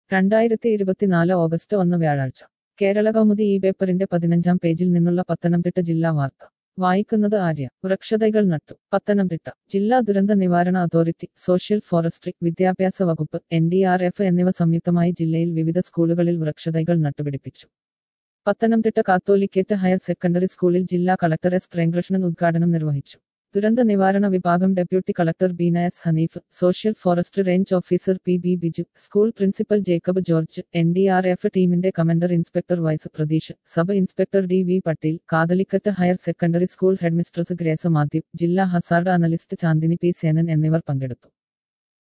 രണ്ടായിരത്തി ഇരുപത്തിനാല് ഓഗസ്റ്റ് ഒന്ന് വ്യാഴാഴ്ച കേരള കൗമുദി ഈ പേപ്പറിന്റെ പതിനഞ്ചാം പേജിൽ നിന്നുള്ള പത്തനംതിട്ട ജില്ലാ വാർത്ത വായിക്കുന്നത് ആര്യ വൃക്ഷതൈകൾ നട്ടു പത്തനംതിട്ട ജില്ലാ ദുരന്ത നിവാരണ അതോറിറ്റി സോഷ്യൽ ഫോറസ്ട്രി വിദ്യാഭ്യാസ വകുപ്പ് എൻ ഡി ആർ എഫ് എന്നിവ സംയുക്തമായി ജില്ലയിൽ വിവിധ സ്കൂളുകളിൽ വൃക്ഷതൈകൾ നട്ടുപിടിപ്പിച്ചു പത്തനംതിട്ട കാത്തോലിക്കേറ്റ് ഹയർ സെക്കൻഡറി സ്കൂളിൽ ജില്ലാ കളക്ടർ എസ് പ്രേംകൃഷ്ണൻ ഉദ്ഘാടനം നിർവഹിച്ചു ദുരന്ത നിവാരണ വിഭാഗം deputy collector Beena S Haneef social forest range officer P B Biju school principal Jacob George N D R F ടീമിന്റെ കമാൻഡർ ഇൻസ്പെക്ടർ വൈസ് Pratheesh sub inspector D V Patel Catholicate higher secondary school headmistress Grace Mathew ജില്ലാ hazard analyst Chandini P Senan എന്നിവർ പങ്കെടുത്തു